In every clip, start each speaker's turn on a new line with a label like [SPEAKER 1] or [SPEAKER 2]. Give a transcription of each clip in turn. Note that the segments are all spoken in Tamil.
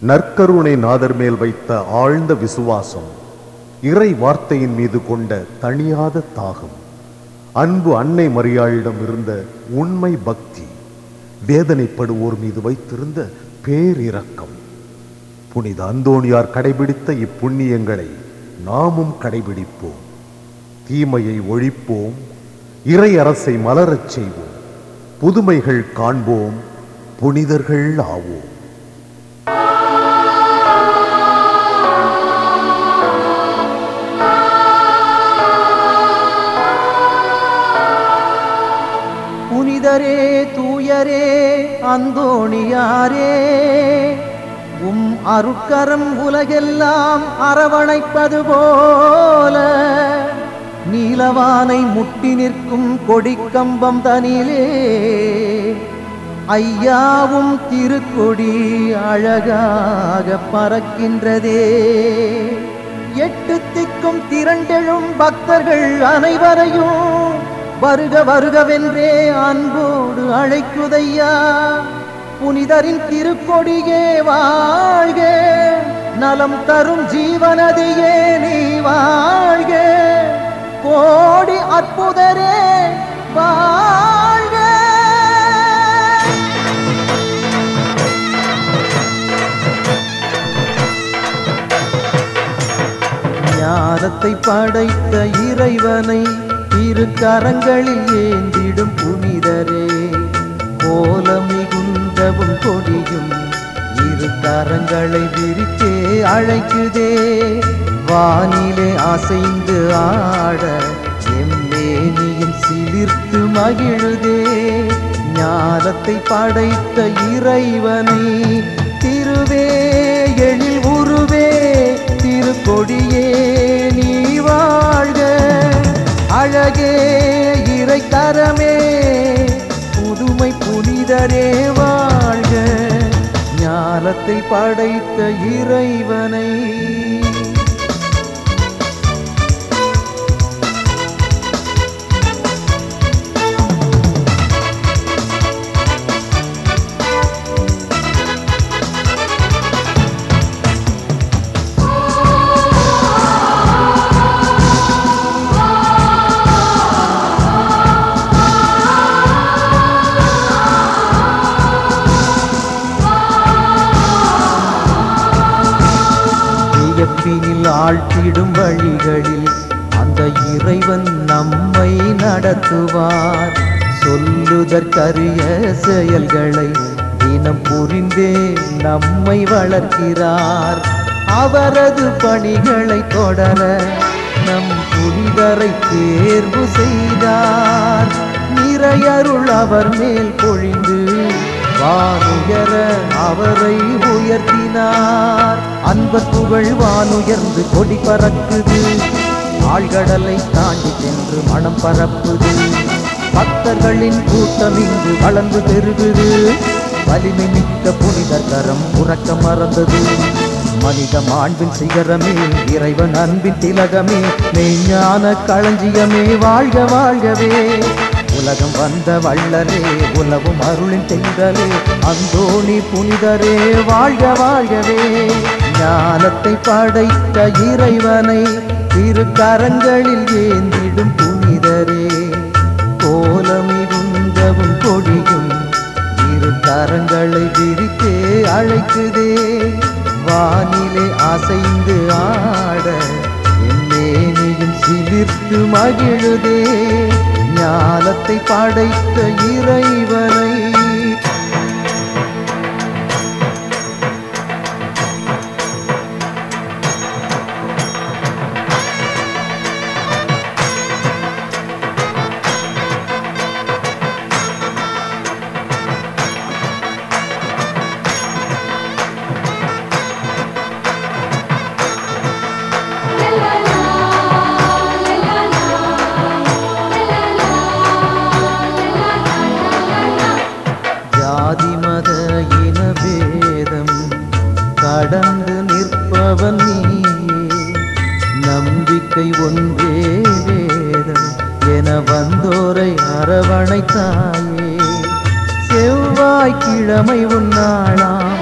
[SPEAKER 1] நற்கருணை நாதர் மேல் வைத்த ஆழ்ந்த விசுவாசம் இறை வார்த்தையின் மீது கொண்ட தணியாத தாகம் அன்பு அன்னை மரியாளிடம் இருந்த உண்மை பக்தி வேதனைப்படுவோர் மீது வைத்திருந்த பேரிரக்கம் புனித அந்தோணியார் கடைபிடித்த இப்புண்ணியங்களை நாமும் கடைபிடிப்போம் தீமையை ஒழிப்போம் இறை அரசை மலரச் செய்வோம் புதுமைகள் காண்போம் புனிதர்கள் ஆவோம்
[SPEAKER 2] புனிதரே தூயரே அந்தோணியாரே உம் அருட்கரம் உலகெல்லாம் அரவணைப்பது போல நீலவானை முட்டி நிற்கும் கொடிக்கம்பம் தனிலே ஐயாவும் திருக்கொடி அழகாக பறக்கின்றதே எட்டு திக்கும் திரண்டெழும் பக்தர்கள் அனைவரையும் வருக வருகவென்றே அன்போடு அழைக்குதையா புனிதரின் திருக்கொடியே வாழ்க நலம் தரும் ஜீவனதியே நீ வாழ்க கோடி அற்புதரே வாழ்க ஞானத்தை படைத்த இறைவனை இரு கரங்களில் ஏந்திடும் புனிதரே கோல மிகுந்தவும் கொடியும் இரு கரங்களை விரித்தே அழைக்குதே வானிலே அசைந்து ஆட எம்மேனியும் சிலிர்த்து மகிழுதே ஞானத்தை படைத்த இறைவனை திருவே எழில் உருவே திருக்கொடியே நீ வாழ்க அழகே இறைக்கரமே புதுமை புனிதரே வாழ்க ஞானத்தை படைத்த இறைவனை வியப்பினில் ஆழ்த்திடும் வழிகளில் அந்த இறைவன் நம்மை நடத்துவார் சொல்லுதற்கரிய செயல்களை தினம் புரிந்தே நம்மை வளர்க்கிறார் அவரது பணிகளை தொடர நம் புனிதரை தேர்வு செய்தார் நிறையருள் அவர் மேல் பொழிந்து வானுயர அவரை உயர்த்தினார் அன்பர் புகழ் வானுயர்ந்து கொடி பறக்குது ஆழ்கடலை தாண்டி சென்று மனம் பரப்புது பக்தர்களின் கூட்டம் இங்கு வளர்ந்து பெருகுது வலிமை மிக்க புனிதர் கரம் உறக்க மறந்தது மனித மாண்பின் சிகரமே இறைவன் அன்பின் திலகமே மெய்ஞான களஞ்சியமே வாழ்க வாழ்கவே உலகம் வந்த வள்ளலே உலவும் அருளின் தென்றலே அந்தோணி புனிதரே வாழ்க வாழ்கவே ஞானத்தை படைத்த இறைவனை திருக்கரங்களில் ஏந்திடும் புனிதரே கோலமிகுந்தவும் கொடியும் இரு கரங்களை விரித்தே அழைக்குதே வானிலே அசைந்து ஆட எம்மேனியும் சிலிர்த்து மகிழுதே ஞானத்தை படைத்த இறைவனை ஜாதி மத இன பேதம் கடந்து நிற்பவன் நீயே நம்பிக்கை ஒன்றே வேதம் என வந்தோரை அரவணைத்தாயே செவ்வாய்க்கிழமை உன்னாளாம்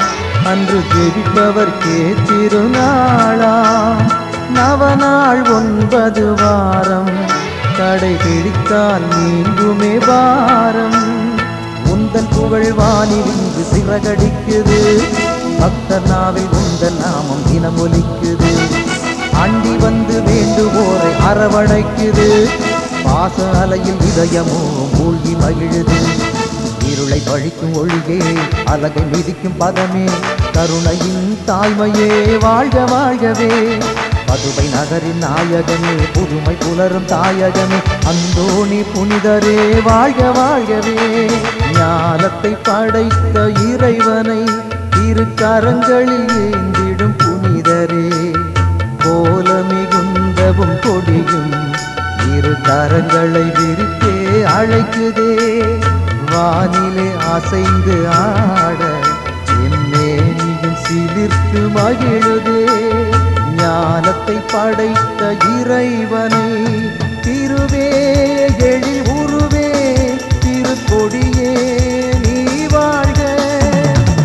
[SPEAKER 2] அன்று ஜெபிப்பவர்க்கே திருநாளா நவநாள் ஒன்பது வாரம் கடைபிடித்தால் நீங்குமே வாரம் உந்தன் புகழ் வானிலிருந்து சிறகடிக்குது பக்தர் நாவில் உந்தன் நாமம் தினமொலிக்குது அண்டி வந்து வேண்டுவோரை அரவணைக்குது பாச அலையில் இதயமோ மூழ்கி மகிழுது இருளை பழிக்கும் ஒளியே அலகை மிதிக்கும் பதமே கருணையின் தாய்மையே வாழ்க வாழ்கவே பதுவை நகரின் நாயகமே புதுமை புலரும் தாயகமே அந்தோணி புனிதரே வாழ்க வாழ்கவே ஞானத்தை படைத்த இறைவனை இரு கரங்களில் ஏந்திடும் புனிதரே போல மிகுந்தவும் கொடியும் இரு கரங்களை விரித்தே அழைக்குதே வானிலே அசைந்து ஆட என்னேனியும் சிலிர்த்து மகிழுதே ஞானத்தை படைத்த இறைவனை திருவே எழில் உருவே திருக்கொடியே நீ வாழ்க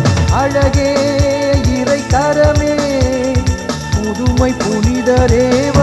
[SPEAKER 2] அழகே இறை கரமே புதுமை புனிதரே